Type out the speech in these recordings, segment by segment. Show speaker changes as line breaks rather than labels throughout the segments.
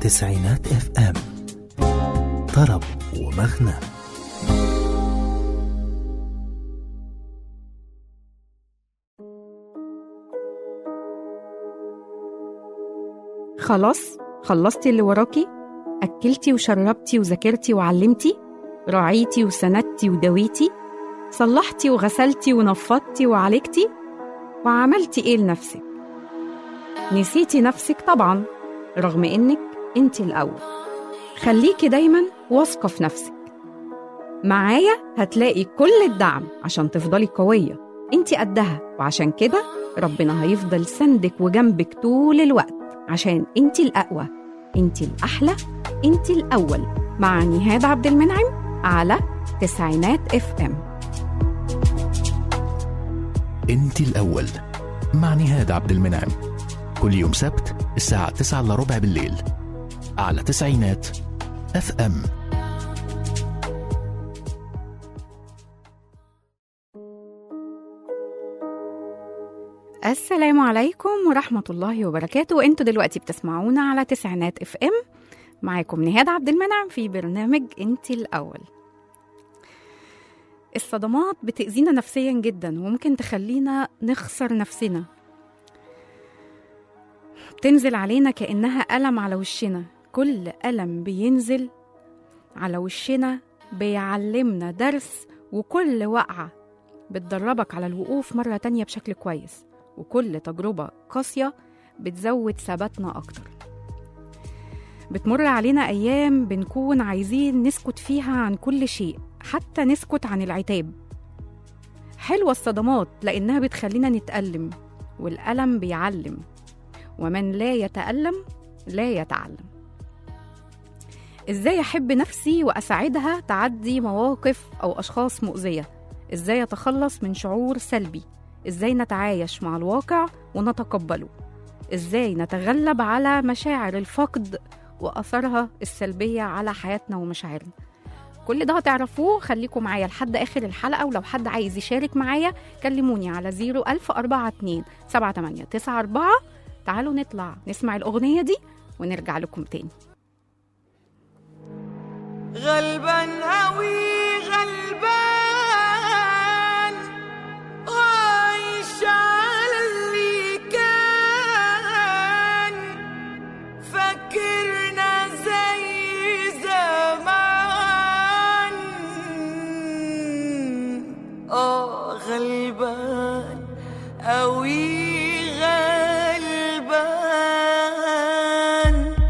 تسعينات اف ام طرب ومغنى
خلاص خلصتي اللي وراكي أكلتي وشربتي وذاكرتي وعلمتي راعيتي وسندتي ودويتي صلحتي وغسلتي ونفضتي وعالجتي وعملتي ايه لنفسك نسيتي نفسك طبعا رغم انك انت الاول خليكي دايما واثقه في نفسك معايا هتلاقي كل الدعم عشان تفضلي قويه انت قدها وعشان كده ربنا هيفضل سندك وجنبك طول الوقت عشان انت الاقوى انت الاحلى انت الاول مع نهاد عبد المنعم على تسعينات اف ام
انت الأول مع نهاد عبد المنعم كل يوم سبت الساعة 9 إلا ربع بالليل على تسعينات اف ام
السلام عليكم ورحمة الله وبركاته وانتوا دلوقتي بتسمعونا على تسعينات اف ام معاكم نهاد عبد المنعم في برنامج انت الأول الصدمات بتأذينا نفسيا جدا وممكن تخلينا نخسر نفسنا بتنزل علينا كأنها ألم على وشنا كل ألم بينزل على وشنا بيعلمنا درس وكل وقعة بتدربك على الوقوف مرة تانية بشكل كويس وكل تجربة قاسية بتزود ثباتنا أكتر بتمر علينا أيام بنكون عايزين نسكت فيها عن كل شيء حتى نسكت عن العتاب حلوة الصدمات لأنها بتخلينا نتألم والألم بيعلم ومن لا يتألم لا يتعلم ازاي احب نفسي واساعدها تعدي مواقف او اشخاص مؤذيه ازاي اتخلص من شعور سلبي ازاي نتعايش مع الواقع ونتقبله ازاي نتغلب على مشاعر الفقد واثرها السلبيه على حياتنا ومشاعرنا كل ده هتعرفوه خليكم معايا لحد اخر الحلقه ولو حد عايز يشارك معايا كلموني على 01042 7894 تعالوا نطلع نسمع الاغنيه دي ونرجع لكم تاني
غلبان أوي غلبان عايش على اللي كان فكرنا زي زمان اه غلبان أوي غلبان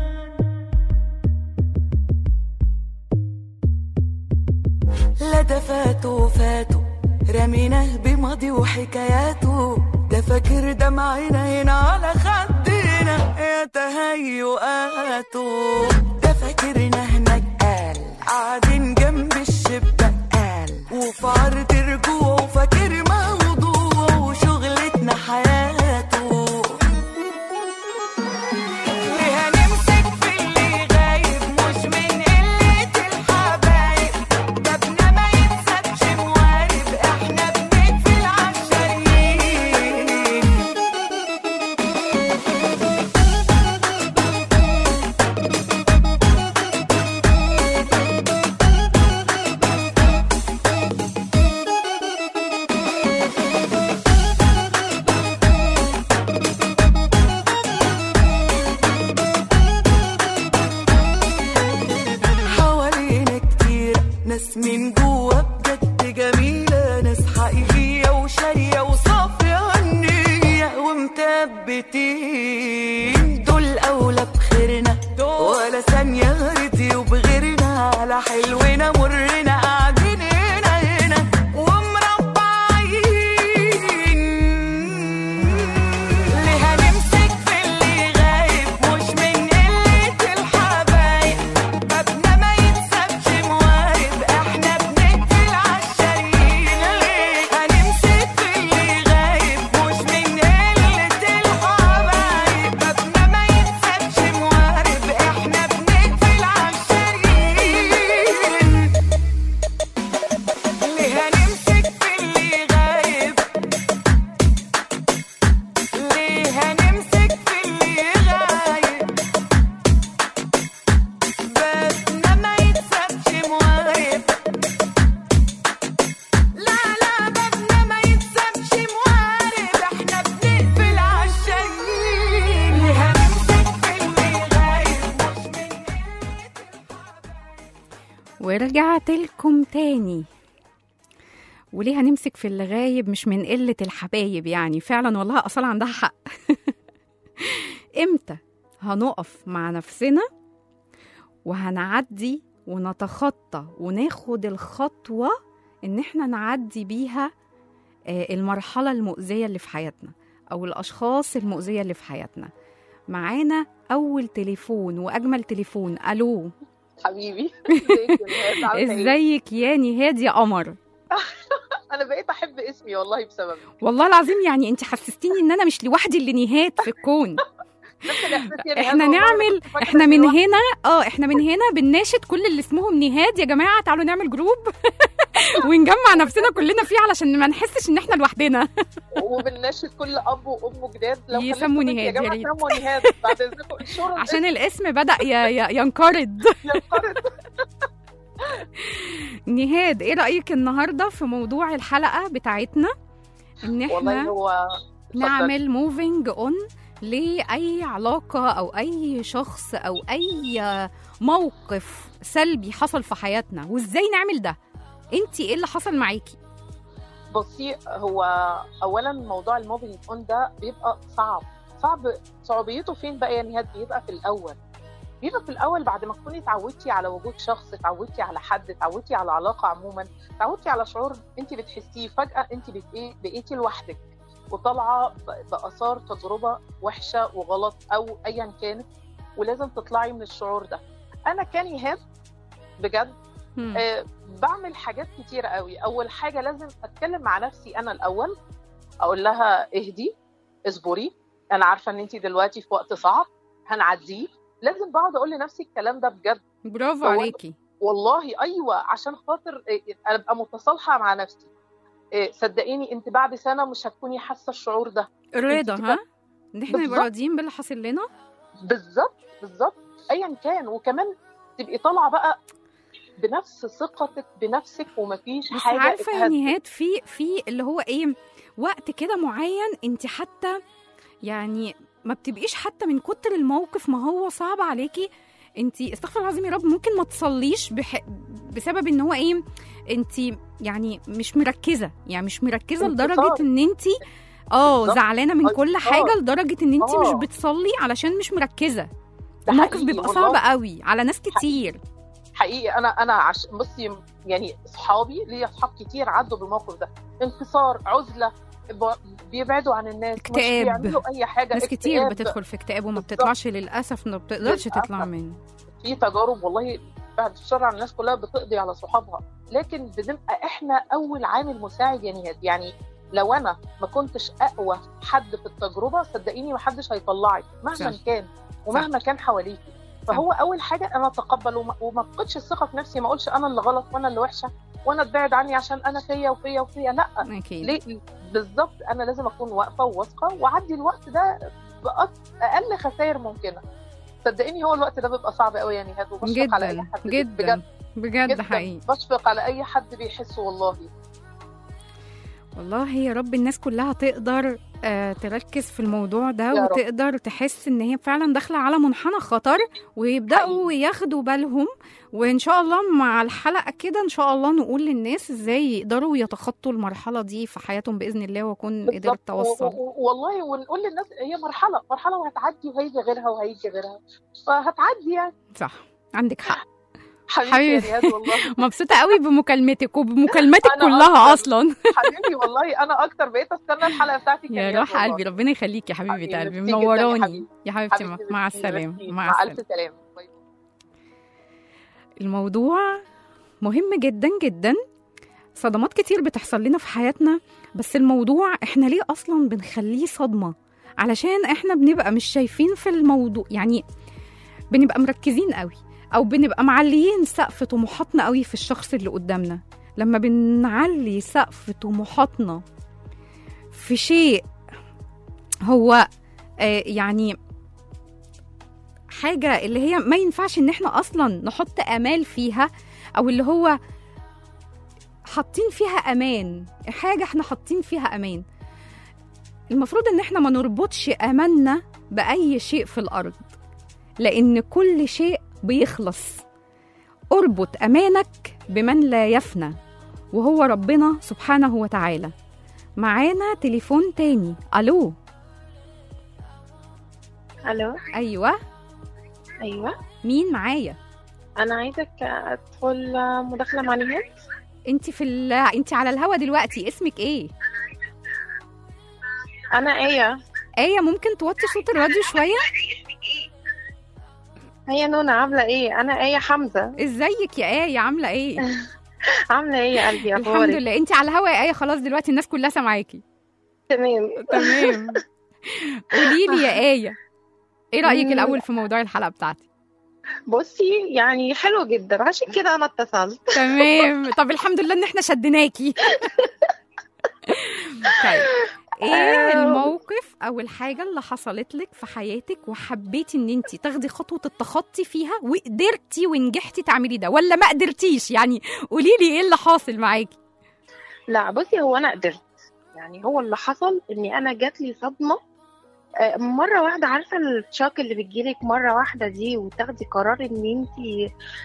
لا ده فاتوا فاتوا رميناه بماضي وحكاياته ده فاكر دمعنا هنا على خدنا يا تهيؤاته ده فاكرنا هناك قال قاعدين جنب الشباك قال وفي عرض رجوعه فاكر موضوعه وشغلتنا حياته ليه هنمسك في اللي غايب مش من قلة الحبايب بابنا ما يتسابش موارب احنا بنقفل عالشرايين حوالينا كتير ناس من جوا بجد جميلة ناس حقيقية وشارية وصافية النية ومثبتين دول أولى بخيرنا ولا ثانية رضيوا بغيرنا على حلونا مرنا قاعدين هنا هنا ومربعين ليه هنمسك في اللي غايب مش من قلة الحبايب بابنا ما يتسابش موارب احنا
ورجعت لكم تاني وليه هنمسك في اللي غايب مش من قلة الحبايب يعني فعلا والله أصلا عندها حق امتى هنقف مع نفسنا وهنعدي ونتخطى وناخد الخطوة ان احنا نعدي بيها آه، المرحلة المؤذية اللي في حياتنا او الاشخاص المؤذية اللي في حياتنا معانا اول تليفون واجمل تليفون الو
حبيبي ازيك يا نهاد؟ عاملة إيه؟
ازيك يا نهاد يا قمر
انا بقيت احب اسمي والله بسببك
والله العظيم يعني انت حسستيني ان انا مش لوحدي اللي نهاد في الكون
نفس الإحساس يا نهاد
احنا
والله،
نعمل
كنت فاكرة
احنا
إني
من
لوحدي.
هنا اه احنا من هنا بنناشد كل اللي اسمهم نهاد يا جماعه تعالوا نعمل جروب ونجمع نفسنا كلنا فيه علشان ما نحسش ان احنا لوحدنا
وبنناشد كل اب وام جداد لو
يسموا
خلفتوا بنت
نهاد،
يا
يا
جماعه
ريت.
سموا نهاد بعد اذنكم انشروا
عشان الاسم بدا ي- ي- ينقرض
ينقرض
نهاد ايه رايك النهارده في موضوع الحلقه بتاعتنا ان
والله
احنا
هو
نعمل موفينج اون لاي علاقه او اي شخص او اي موقف سلبي حصل في حياتنا وازاي نعمل ده انت ايه اللي حصل معاكي
بصي هو اولا موضوع الموبينج اون ده بيبقى صعب صعب صعوبيته فين بقى يا نهاد بيبقى في الاول بيبقى في الاول بعد ما تكوني اتعودتي على وجود شخص اتعودتي على حد اتعودتي على علاقه عموما اتعودتي على شعور انت بتحسيه فجاه انت بت ايه بقيتي لوحدك وطالعه ب- باثار تجربه وحشه وغلط او ايا كانت ولازم تطلعي من الشعور ده انا كان ايهاب بجد
هم.
آه، بعمل حاجات كتيرة قوي أول حاجة لازم أتكلم مع نفسي أنا الأول أقول لها اهدي اصبري أنا عارفة إن أنت دلوقتي في وقت صعب هنعديه لازم بقعد أقول لنفسي الكلام ده بجد
برافو
هو-
عليكي
والله أيوة عشان خاطر آه، أبقى متصالحة مع نفسي آه، صدقيني أنت بعد سنة مش هتكوني حاسة الشعور ده
الرضا
انت
ها ان احنا نبقى
بالظبط.
راضيين باللي حاصل لنا
بالظبط بالظبط ايا كان وكمان تبقي طالعه بقى بنفس ثقتك بنفسك ومفيش
بس
حاجه
عارفه يا
اتهزت.
نهاد في في اللي هو ايه وقت كده معين انت حتى يعني ما بتبقيش حتى من كتر الموقف ما هو صعب عليكي انت استغفر الله العظيم يا رب ممكن ما تصليش بح... بسبب ان هو ايه انت يعني مش مركزه يعني مش مركزه
انتصار.
لدرجه ان انت اه
بالظبط.
زعلانه من كل
انتصار.
حاجه لدرجه ان انت مش
اه.
بتصلي علشان مش مركزه
ده
الموقف
حقيقي
بيبقى
والله.
صعب قوي على ناس كتير
حقيقي انا انا عش... بصي يعني اصحابي ليا اصحاب كتير عدوا بالموقف ده انكسار عزله ب... بيبعدوا عن الناس
اكتئاب.
مش بيعملوا اي حاجه
ناس كتير
اكتئاب.
بتدخل في اكتئاب وما
بالظبط.
بتطلعش للاسف ما بتقدرش
للأسف.
تطلع منه
في تجارب والله بعد الشر على الناس كلها بتقضي على صحابها لكن بنبقى احنا اول عامل مساعد يا نهاد يعني لو انا ما كنتش اقوى حد في التجربه صدقيني ما حدش هيطلعك مهما
صح.
كان ومهما كان حواليكي فهو اول حاجه انا اتقبل وما, وما افقدش الثقه في نفسي ما اقولش انا اللي غلط وانا اللي وحشه وانا اتبعد عني عشان انا فيا وفيا وفيا لا
اكيد
ليه بالظبط انا لازم اكون واقفه وواثقه واعدي الوقت ده باقل خسائر ممكنه صدقيني هو الوقت ده بيبقى صعب قوي يعني هاد وبشفق على اي
جدا
حد
جدا
بجد
بجد
جدا
حقيقي
بشفق على اي حد بيحسه والله
والله يا رب الناس كلها تقدر آه، تركز في الموضوع ده
يا رب.
وتقدر تحس ان هي فعلا داخله على منحنى خطر ويبداوا ياخدوا بالهم وان شاء الله مع الحلقه كده ان شاء الله نقول للناس ازاي يقدروا يتخطوا المرحله دي في حياتهم باذن الله واكون قدرت
بالظبط و-
اوصل
و- والله ونقول للناس هي مرحله مرحله وهتعدي وهيجي غيرها وهيجي غيرها فهتعدي يعني
صح عندك حق
حبيبتي
حبيبي.
يا نياد والله
مبسوطه قوي بمكالمتك وبمكالمتك
أنا
كلها
أكتر.
اصلا
حبيبي والله انا اكتر بقيت استنى الحلقه بتاعتك
يا
نياد
روح
والله.
قلبي ربنا يخليكي يا حبيبه
حبيبي،
قلبي
ميرسي جداً يا
منوراني
حبيبي.
يا حبيبتي
حبيبتي
مع
ميرسي،
السلامه
ميرسي.
مع
مع
السلامه
الف سلامه باي باي.
الموضوع مهم جدا جدا صدمات كتير بتحصل لنا في حياتنا بس الموضوع احنا ليه اصلا بنخليه صدمه علشان احنا بنبقى مش شايفين في الموضوع يعني بنبقى مركزين قوي او بنبقى معليين سقف طموحاتنا قوي في الشخص اللي قدامنا لما بنعلي سقف طموحاتنا في شيء هو آه يعني حاجة اللي هي ما ينفعش ان احنا اصلا نحط امال فيها او اللي هو حاطين فيها امان حاجة احنا حاطين فيها امان المفروض ان احنا ما نربطش املنا باي شيء في الارض لان كل شيء بيخلص اربط أمانك بمن لا يفنى وهو ربنا سبحانه وتعالى معانا تليفون تاني ألو
الو
أيوة
ايوه
مين معايا
انا عايزك ادخل مداخله مع نهاد
انت في ال... انت على الهوا دلوقتي اسمك ايه
انا ايه
آية ممكن توطي صوت الراديو شوية
هي نونا عامله ايه انا ايه حمزه
ازيك يا آية عاملة ايه
عامله ايه يا قلبي
الحمد
اخبارك
لله انت على الهوا يا آية خلاص دلوقتي الناس كلها سامعاكي
تمام
تمام قولي لي يا آية ايه رأيك
مم.
الأول في موضوع الحلقة بتاعتي
بصي يعني حلو جدا عشان كده انا اتصلت
تمام طب الحمد لله ان احنا شدناكي طيب ايه
آه.
الموقف او الحاجه اللي حصلت لك في حياتك وحبيتي ان انت تاخدي خطوه التخطي فيها وقدرتي ونجحتي تعملي ده ولا ما قدرتيش يعني قولي لي ايه اللي حاصل معاكي
لا بصي هو انا قدرت يعني هو اللي حصل اني انا جات لي صدمه آه، مره واحده عارفه الشوك اللي بتجيلك مره واحده دي وتاخدي قرار ان انت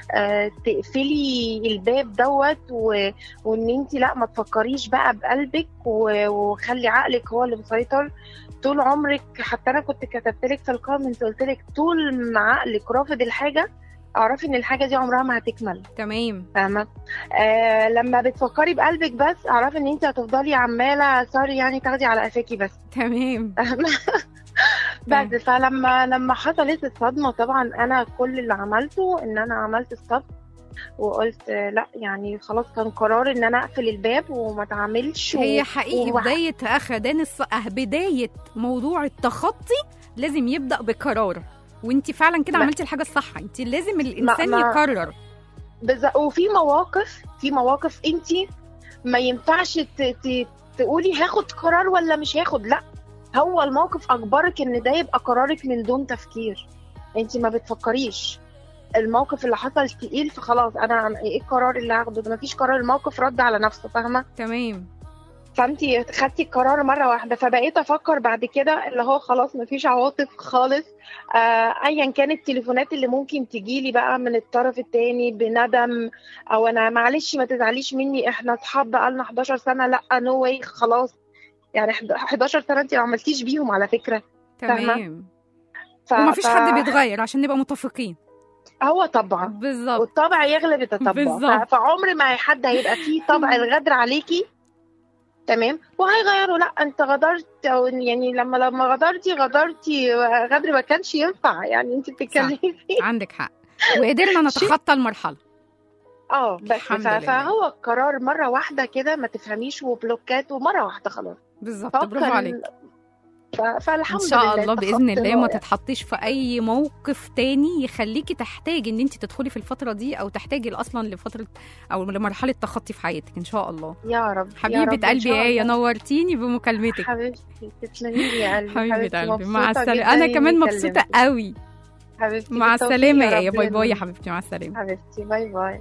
تقفلي الباب دوت و- وان انت لا ما تفكريش بقى بقلبك و- وخلي عقلك هو اللي مسيطر طول عمرك حتى انا كنت كتبت لك في الكومنت قلت لك طول ما عقلك رافض الحاجه اعرفي ان الحاجه دي عمرها ما هتكمل
تمام
فاهمه آه لما بتفكري بقلبك بس اعرفي ان انت هتفضلي عماله سوري يعني تاخدي على قفاكي بس
تمام
فاهمة؟ بس فلما لما حصلت الصدمه طبعا انا كل اللي عملته ان انا عملت ستوب وقلت آه، لا يعني خلاص كان قرار ان انا اقفل الباب وما اتعاملش و-
هي حقيقي
وح-
بدايه اخدان الص... أه، بدايه موضوع التخطي لازم يبدا بقرار وانت فعلا كده
لا.
عملتي الحاجه الصح انت لازم الانسان
ما-
يقرر
بز- وفي مواقف في مواقف انت ما ينفعش ت... ت... تقولي هاخد قرار ولا مش هاخد لا هو الموقف اجبرك ان ده يبقى قرارك من دون تفكير انت ما بتفكريش الموقف اللي حصل تقيل فخلاص انا عم- ايه القرار اللي هاخده ده مفيش قرار الموقف رد على نفسه فاهمه
تمام
فانت خدتي القرار مره واحده فبقيت افكر بعد كده اللي هو خلاص مفيش عواطف خالص آه ايا كانت التليفونات اللي ممكن تجيلي بقى من الطرف التاني بندم او انا معلش ما تزعليش مني احنا اصحاب بقالنا 11 سنه لا نو واي خلاص يعني حد- 11 سنه انت ما عملتيش بيهم على فكره فاهمة؟
تمام
ف...
ومفيش
ف-
حد بيتغير عشان نبقى متفقين
هو طبعا
بالظبط
والطبع يغلب التطبع
بالظبط.
ف- فعمر ما حد هيبقى فيه طبع الغدر عليكي تمام وهيغيروا لا انت غدرت او يعني لما لما غدرتي غدرتي غدر ما كانش ينفع يعني انت بتتكلمي فيه
عندك حق وقدرنا نتخطى المرحله
اه بس
الحمد
ف-
لله.
فهو القرار مره واحده كده ما تفهميش وبلوكات ومره واحده خلاص
بالظبط
فهو
برافو
كان-
عليك
ف- فالحمد
ان شاء
لله
الله باذن
اتخطينا
الله ما
يعني.
تتحطيش في اي موقف تاني يخليكي تحتاجي ان انت تدخلي في الفتره دي او تحتاجي اصلا لفتره او لمرحله تخطي في حياتك ان شاء الله
يا رب يا رب
حبيبه
إن
قلبي
شاء
يا ايه
الله.
نورتيني بمكالمتك
حبيبتي تسلمي لي يا قلبي
حبيبه
حبيبتي،
قلبي مع
مبسوطة
السلامه
جداً
انا
إني
كمان مبسوطه
كلمتك.
قوي
حبيبتي
مع
بالتوفيق
السلامه يا
رب
ايه باي باي يا
نور.
حبيبتي مع السلامه
حبيبتي باي باي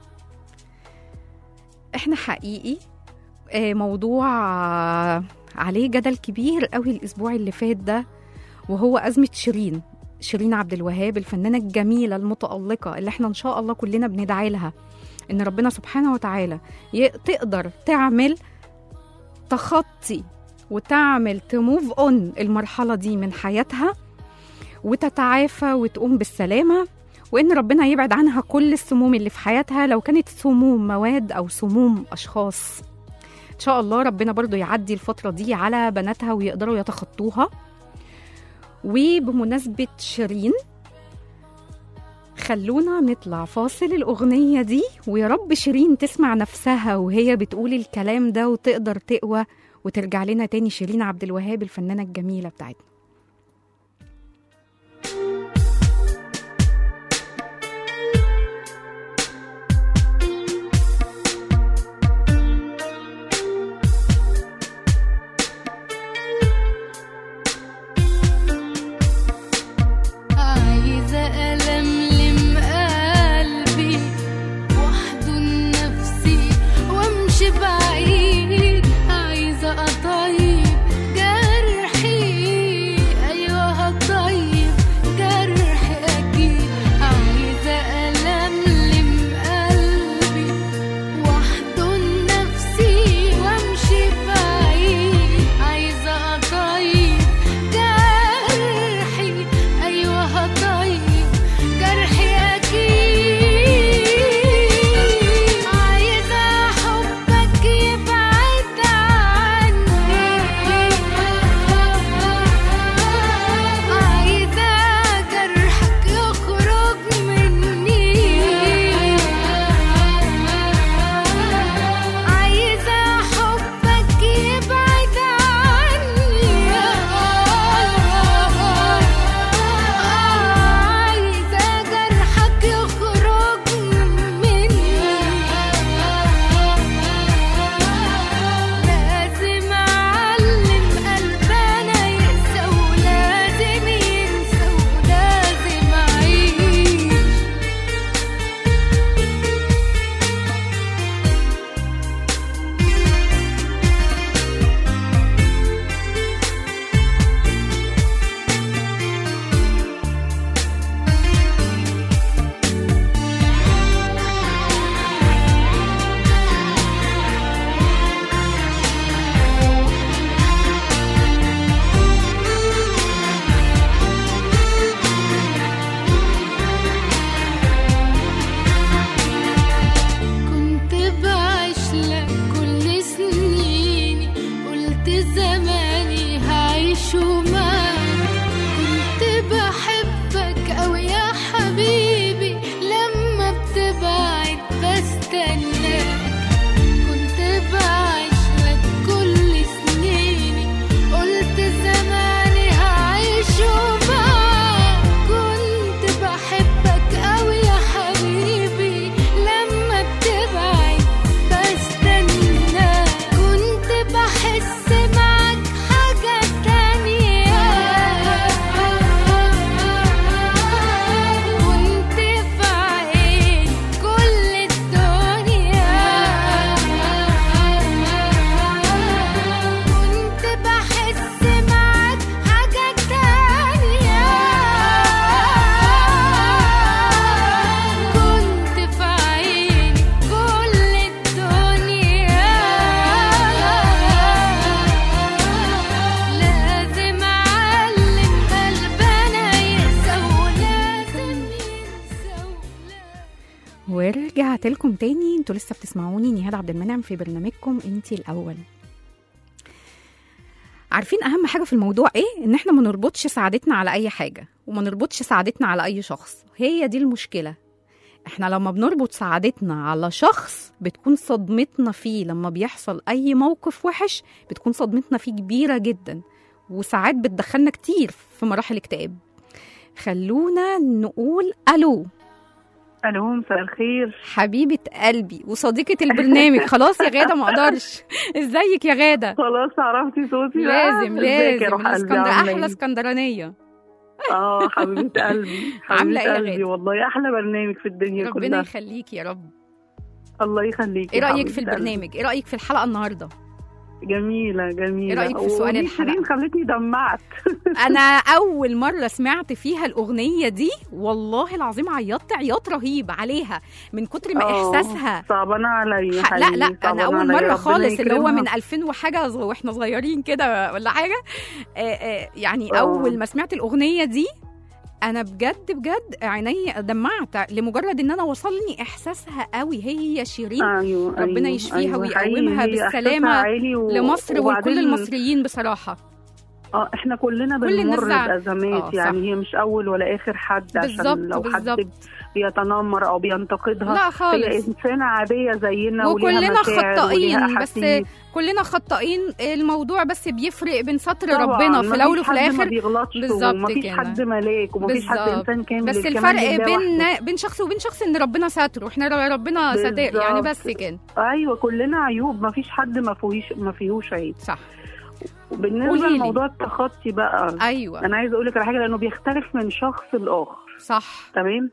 احنا حقيقي آه، موضوع آه، عليه جدل كبير قوي الاسبوع اللي فات ده وهو ازمه شيرين شيرين عبد الوهاب الفنانه الجميله المتالقه اللي احنا ان شاء الله كلنا بندعي لها ان ربنا سبحانه وتعالى ي- تقدر تعمل تخطي وتعمل تموف اون المرحله دي من حياتها وتتعافى وتقوم بالسلامه وان ربنا يبعد عنها كل السموم اللي في حياتها لو كانت سموم مواد او سموم اشخاص ان شاء الله ربنا برضو يعدي الفتره دي على بناتها ويقدروا يتخطوها وبمناسبه شيرين خلونا نطلع فاصل الأغنية دي ويا رب شيرين تسمع نفسها وهي بتقول الكلام ده وتقدر تقوى وترجع لنا تاني شيرين عبد الوهاب الفنانة الجميلة بتاعتنا
عايزة ألملم قلبي واحضن نفسي وامشي بعيد عايزة أطيب جرحي
ورجعت لكم تاني انتوا لسه بتسمعوني نهاد عبد المنعم في برنامجكم انتي الاول عارفين اهم حاجه في الموضوع ايه ان احنا ما نربطش سعادتنا على اي حاجه وما نربطش سعادتنا على اي شخص هي دي المشكله احنا لما بنربط سعادتنا على شخص بتكون صدمتنا فيه لما بيحصل اي موقف وحش بتكون صدمتنا فيه كبيره جدا وساعات بتدخلنا كتير في مراحل اكتئاب خلونا نقول الو
الو مساء الخير
حبيبة قلبي وصديقة البرنامج خلاص يا غادة ما اقدرش ازيك يا غادة
خلاص عرفتي صوتي بقى؟
لازم
ازيك يا
لازم
روح قلبي
الاسكندر
عاملة
احلى
ايه؟
اسكندرانية
اه حبيبة قلبي
عاملة
حبيبة
ايه يا
قلبي
غادة؟
والله احلى برنامج في الدنيا
ربنا
كلها
يخليك يا رب
الله يخليكي
ايه
يا
رأيك في
حبيبة قلبي.
البرنامج ايه رأيك في الحلقة النهاردة
جميلة جميلة
إيه رأيك في سؤال
ودي
الحلقة؟
شيرين خلتني دمعت
انا اول مرة سمعت فيها الاغنية دي والله العظيم عيطت عياط رهيب عليها من كتر ما
آه،
احساسها
صعبانة عليا
ح- لا
حقيقي،
لا انا
صعبانة
اول
عليا.
مره
ربنا
خالص اللي هو
يكرمها.
من 2000 وحاجه ز- واحنا صغيرين كده ولا حاجه آه، آه، يعني
آه.
اول ما سمعت الاغنيه دي انا بجد بجد عيني دمعت لمجرد ان انا وصلني احساسها قوي هي شيرين
ايوه
ربنا
أيوة،
يشفيها
أيوة،
ويقومها
حقيقي، هي
بالسلامة
إحساسها عالي و...
لمصر ولكل
وبعدين-
المصريين بصراحه
اه احنا كلنا
كل الناس
بنمر
زع-
بازمات
آه، صح.
يعني هي مش اول ولا اخر حد عشان
بالظبط
لو حد
بالظبط
بيتنمر او بينتقدها
لا
هي
خالص
انسانه عاديه زينا
وكلنا
وليها مشاعر
خطائين،
وليها
بس
أحاسيس.
كلنا خطائين الموضوع بس بيفرق بين ستر
طبعاً،
ربنا في
مفيش
الاول وفي
حد ما
الاخر
بيغلطش
بالظبط
ومفيش
كده.
حد ملاك ومفيش حد
بالظبط.
انسان كامل
بس
الكمال
الفرق
لله
بين
وحده.
بين شخص وبين شخص ان ربنا ساتره احنا ربنا ساتر يعني
بالظبط.
بس كده
ايوه كلنا عيوب مفيش حد ما فيهوش ما فيهوش عيب
صح
وبالنسبه
قوليلي.
لموضوع التخطي بقى
ايوه
انا عايزه اقول لك على حاجه لانه بيختلف من شخص لاخر
صح
تمام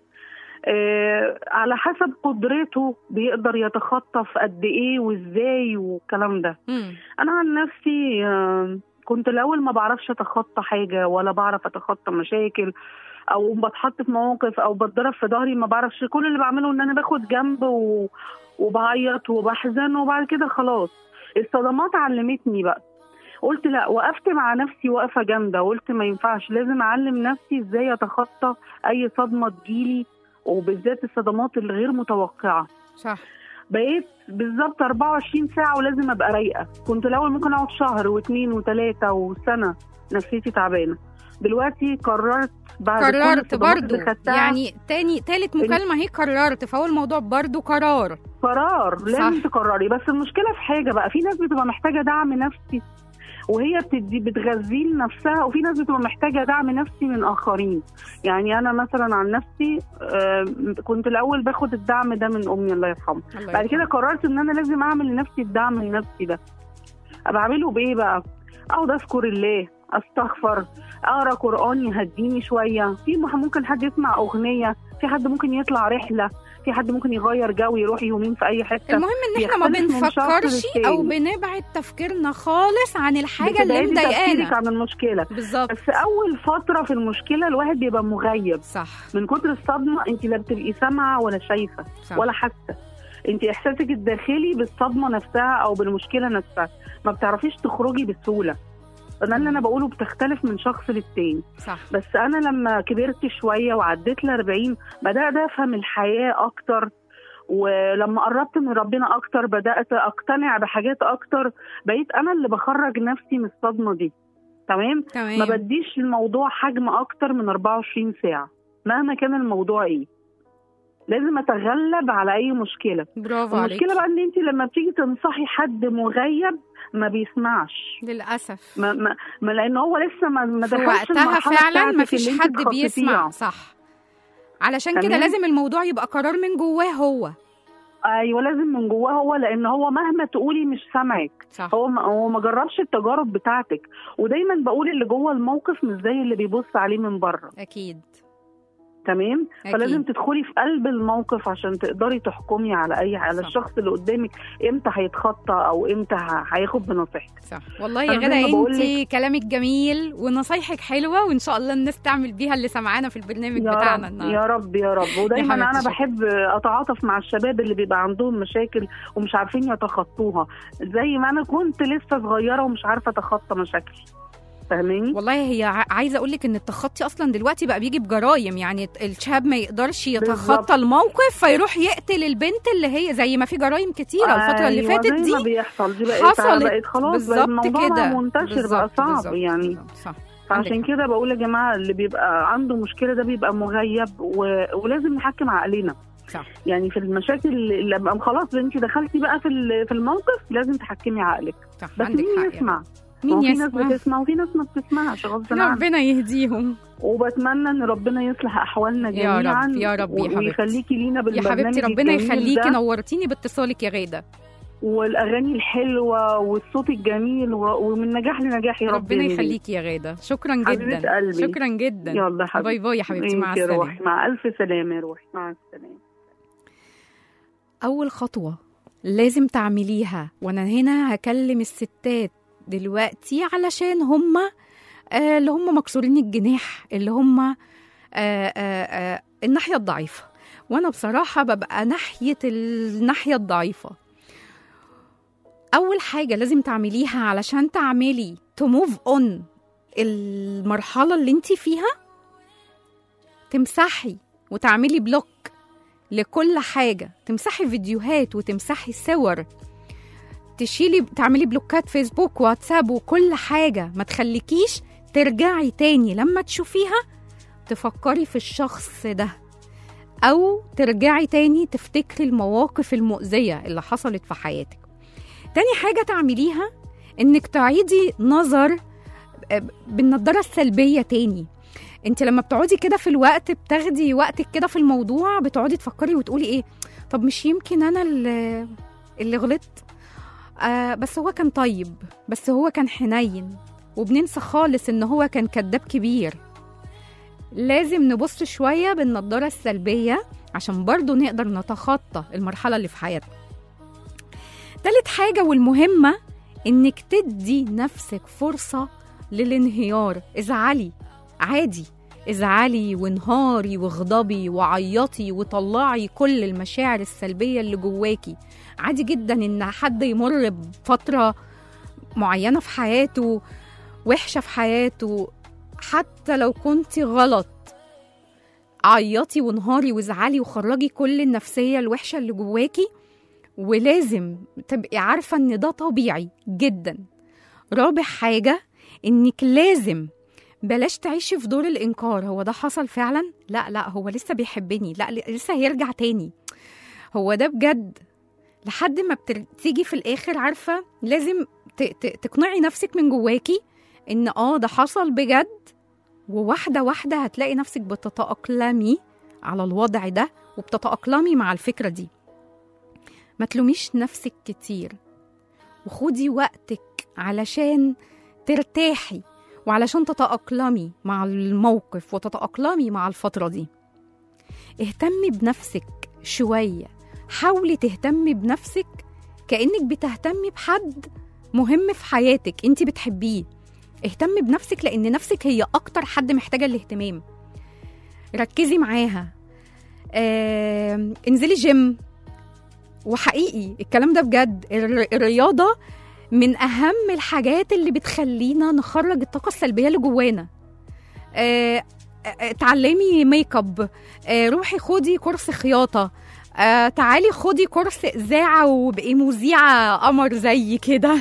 آه على حسب قدرته بيقدر يتخطى في قد ايه وازاي والكلام ده
مم.
انا عن نفسي آه كنت الاول ما بعرفش اتخطى حاجه ولا بعرف اتخطى مشاكل او بتحط في مواقف او بتضرب في ظهري ما بعرفش كل اللي بعمله ان انا باخد جنب و... وبعيط وبحزن وبعد كده خلاص الصدمات علمتني بقى قلت لا وقفت مع نفسي وقفه جامده قلت ما ينفعش لازم اعلم نفسي ازاي اتخطى اي صدمه تجيلي وبالذات الصدمات الغير متوقعه
صح
بقيت بالظبط 24 ساعة ولازم أبقى رايقة كنت الأول ممكن أقعد شهر واثنين وثلاثة وسنة نفسيتي تعبانة دلوقتي قررت بعد كل
قررت
الصدمات
برضو
اللي خدتها
يعني تاني تالت مكالمة هي قررت فهو الموضوع برضو قرار
قرار لازم
صح.
تقرري بس المشكلة في حاجة بقى في ناس بتبقى محتاجة دعم نفسي وهي بتدي بتغذيه لنفسها وفي ناس بتبقى محتاجة دعم نفسي من آخرين يعني أنا مثلا عن نفسي آه، كنت الأول باخد الدعم ده من أمي الله يرحمها
الله
بعد
يرحمه.
كده قررت ان انا لازم اعمل لنفسي الدعم النفسي ده ابقى اعمله بايه بقى اقعد اذكر الله استغفر اقرا قران يهديني شويه في مح- ممكن حد يسمع اغنيه في حد ممكن يطلع رحله في حد ممكن يغير جو يروح يومين في اي حته
المهم ان احنا ما
بيختلف من شخص
بنفكرش او
للتاني.
بنبعد تفكيرنا خالص عن الحاجة اللي
بتبعدي تفكيرك
مضايقانا
عن المشكله
بالظبط
بس اول فتره في المشكله الواحد بيبقى مغيب
صح
من كتر الصدمه انت لا بتبقي سامعه ولا شايفه
صح
ولا حاسه انت احساسك الداخلي بالصدمه نفسها او بالمشكله نفسها ما بتعرفيش تخرجي بسهوله ده اللي انا بقوله بتختلف من شخص للتاني
صح
بس انا لما كبرت شويه وعديت ل 40 بدات افهم الحياه اكتر ولما قربت من ربنا اكتر بدات اقتنع بحاجات اكتر بقيت انا اللي بخرج نفسي من الصدمه دي تمام ما
تمام
بديش الموضوع حجم اكتر من 24 ساعه مهما كان الموضوع ايه لازم اتغلب على اي مشكله
برافو عليك
المشكله بقى ان انت لما بتيجي تنصحي حد مغيب ما بيسمعش
للاسف
ما, ما, ما لان هو لسه ما, ما
في
دخلش
وقتها
المرحلة
فعلا
بتاعتك
ما فيش
اللي انت
حد
تخططيها.
بيسمع صح علشان كده
تمام؟
لازم الموضوع يبقى قرار من جواه هو
ايوه لازم من جواه هو لان هو مهما تقولي مش سامعك
صح
هو ما هو ما جربش التجارب بتاعتك ودايما بقول اللي جوه الموقف مش زي اللي بيبص عليه من بره
اكيد
تمام
أكيد.
فلازم تدخلي في قلب الموقف عشان تقدري تحكمي على اي على
صح.
الشخص اللي قدامك امتى هيتخطى او امتى ه- هياخد بنصيحتك
صح والله يا
أنا زي
غدا
ما بقول
انت كلامك جميل ونصايحك حلوه وان شاء الله الناس تعمل بيها اللي سمعانا في البرنامج
يا
بتاعنا
رب
النهارده
يا رب يا رب ودايما
حبيبتي
انا
شكرا.
بحب اتعاطف مع الشباب اللي بيبقى عندهم مشاكل ومش عارفين يتخطوها زي ما انا كنت لسه صغيره ومش عارفه اتخطى مشاكلي فاهماني
والله هي ع- عايزه اقول لك ان التخطي اصلا دلوقتي بقى بيجي بجرايم يعني الشاب ما يقدرش
بالظبط.
يتخطى الموقف فيروح يقتل البنت اللي هي زي ما في جرايم كتيره الفتره اللي
أيوة،
فاتت
زي ما
دي
بيحصل دي بقت
حصلت
بقت خلاص بقى
بالظبط
الموضوع بقى
كده
منتشر بقى
بالظبط،
صعب
بالظبط،
يعني
بالظبط، صح
فعشان
عندك
كده بقول يا جماعه اللي بيبقى عنده مشكله ده بيبقى مغيب و... ولازم نحكم عقلنا
صح
يعني في المشاكل اللي ابقى خلاص انت دخلتي بقى في ال- في الموقف لازم تحكمي عقلك
صح
بس
عندك
مين
حق
يسمع
يعني.
ما هو
مين
في ناس
يسمع
بتسمع وفي ناس ما بتسمعش غصب عنها
ربنا يهديهم
وبتمنى ان ربنا يصلح احوالنا
يا رب،
جميعا
يا رب يا
و-
حبيبتي.
ويخليكي لينا
يا
بالبرنامج
حبيبتي ربنا
الجميل
يخليكي
ده
نورتيني باتصالك يا غاده
والاغاني الحلوه والصوت الجميل و- ومن نجاح لنجاح يا رب
ربنا
يا نيلي.
يخليكي يا غاده شكرا
حبيبة
جدا
قلبي.
شكرا جدا
يلا يا حبيبتي
باي باي يا حبيبتي مع
انت
السلامه
روحي مع الف سلامه يا روحي مع السلامه
أول خطوة لازم تعمليها وأنا هنا هكلم الستات دلوقتي علشان هم آه اللي هم مكسورين الجناح اللي هم آه آه آه الناحية الضعيفة وأنا بصراحة ببقى ناحية الناحية الضعيفة أول حاجة لازم تعمليها علشان تعملي to move on المرحلة اللي انت فيها تمسحي وتعملي بلوك لكل حاجة تمسحي فيديوهات وتمسحي صور تشيلي تعملي بلوكات فيسبوك واتساب وكل حاجة ما تخليكيش ترجعي تاني لما تشوفيها تفكري في الشخص ده أو ترجعي تاني تفتكري المواقف المؤذية اللي حصلت في حياتك تاني حاجة تعمليها إنك تعيدي نظر بالنضارة السلبية تاني انت لما بتقعدي كده في الوقت بتاخدي وقتك كده في الموضوع بتقعدي تفكري وتقولي ايه طب مش يمكن انا اللي, اللي غلطت آه بس هو كان طيب بس هو كان حنين وبننسى خالص ان هو كان كذاب كبير لازم نبص شوية بالنضارة السلبية عشان برضو نقدر نتخطى المرحلة اللي في حياتنا تالت حاجة والمهمة انك تدي نفسك فرصة للانهيار ازعلي عادي ازعلي وانهاري واغضبي وعيطي وطلعي كل المشاعر السلبية اللي جواكي عادي جدا ان حد يمر بفترة معينة في حياته وحشة في حياته حتى لو كنتي غلط عيطي وانهاري وازعلي وخرجي كل النفسية الوحشة اللي جواكي ولازم تبقي عارفة ان ده طبيعي جدا رابع حاجة انك لازم بلاش تعيشي في دور الانكار هو ده حصل فعلا لا لا هو لسه بيحبني لا لسه هيرجع تاني هو ده بجد لحد ما بتيجي في الاخر عارفه لازم ت- ت- تقنعي نفسك من جواكي ان اه ده حصل بجد وواحده واحده هتلاقي نفسك بتتاقلمي على الوضع ده وبتتاقلمي مع الفكره دي ما تلوميش نفسك كتير وخدي وقتك علشان ترتاحي وعلشان تتأقلمي مع الموقف وتتأقلمي مع الفترة دي اهتمي بنفسك شوية حاولي تهتمي بنفسك كأنك بتهتمي بحد مهم في حياتك انت بتحبيه اهتمي بنفسك لأن نفسك هي أكتر حد محتاجة الاهتمام ركزي معاها آه، انزلي جيم وحقيقي الكلام ده بجد الر- الرياضة من أهم الحاجات اللي بتخلينا نخرج الطاقة السلبية اللي جوانا آه، آه، اتعلمي ميك اب آه، روحي خدي كورس خياطة آه، تعالي خدي كورس إذاعة وبقي مذيعة قمر زي كده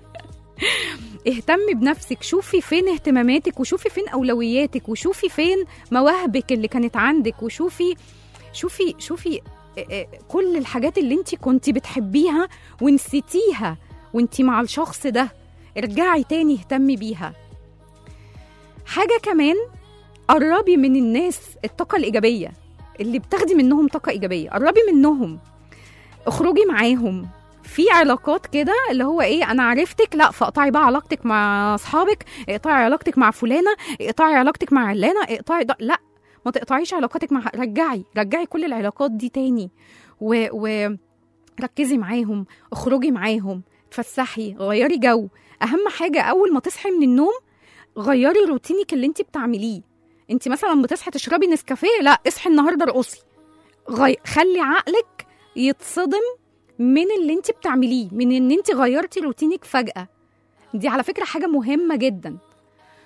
اهتمي بنفسك شوفي فين اهتماماتك وشوفي فين أولوياتك وشوفي فين مواهبك اللي كانت عندك وشوفي شوفي شوفي آه، آه، كل الحاجات اللي انت كنت بتحبيها ونسيتيها وانت مع الشخص ده ارجعي تاني اهتمي بيها حاجة كمان قربي من الناس الطاقة الإيجابية اللي بتاخدي منهم طاقة إيجابية قربي منهم اخرجي معاهم في علاقات كده اللي هو ايه انا عرفتك لا فاقطعي بقى علاقتك مع اصحابك اقطعي علاقتك مع فلانه اقطعي علاقتك مع علانه اقطعي ده لا ما تقطعيش علاقاتك مع رجعي رجعي كل العلاقات دي تاني و, و... ركزي معاهم اخرجي معاهم اتفسحي غيري جو اهم حاجه اول ما تصحي من النوم غيري روتينك اللي انت بتعمليه انت مثلا بتصحي تشربي نسكافيه لا اصحي النهارده ارقصي غي... خلي عقلك يتصدم من اللي انت بتعمليه من ان انت غيرتي روتينك فجاه دي على فكره حاجه مهمه جدا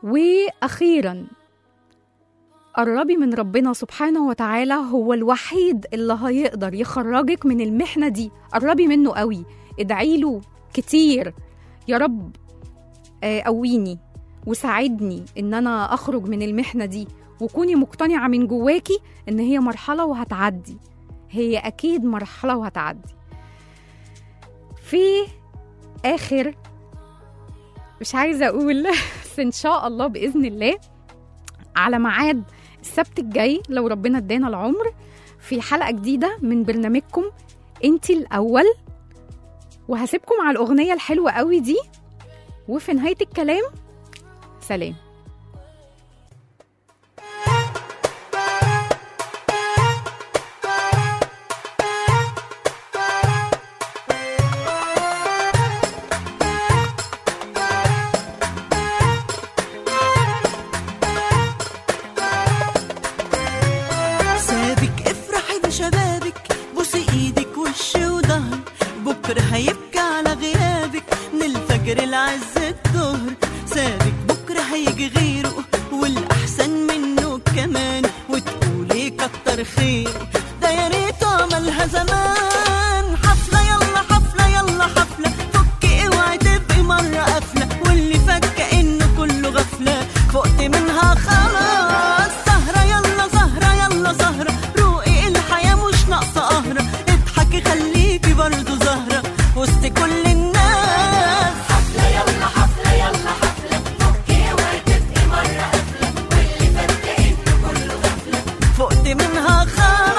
واخيرا قربي من ربنا سبحانه وتعالى هو الوحيد اللي هيقدر يخرجك من المحنه دي قربي منه قوي ادعي له كتير يا رب آه، قويني وساعدني ان انا اخرج من المحنه دي وكوني مقتنعه من جواكي ان هي مرحله وهتعدي هي اكيد مرحله وهتعدي في اخر مش عايزه اقول بس ان شاء الله باذن الله على ميعاد السبت الجاي لو ربنا ادانا العمر في حلقه جديده من برنامجكم انتي الاول وهسيبكم على الاغنيه الحلوه قوي دي وفي نهايه الكلام سلام
سابك افرحي بشبابك بوسي ايدك وش وظهر بكره هيبكي على غيابك من الفجر لعز الظهر سابك بكره هيجي غيره والاحسن منه كمان وتقولي كتر خير ده يا ريت عملها زمان حفله يلا حفله يلا حفله فكي اوعي تبقي مره قافله واللي فات كانه كله غفله فقت منها خلاص سهره يلا زهره يلا زهره روقي الحياه مش ناقصه قهره اضحكي خليكي برضه زهره وسط كل الناس حفله يلا حفله يلا حفله فكي اوعي تبقي مره قافله واللي فات كانه كله غفله فقت منها خلاص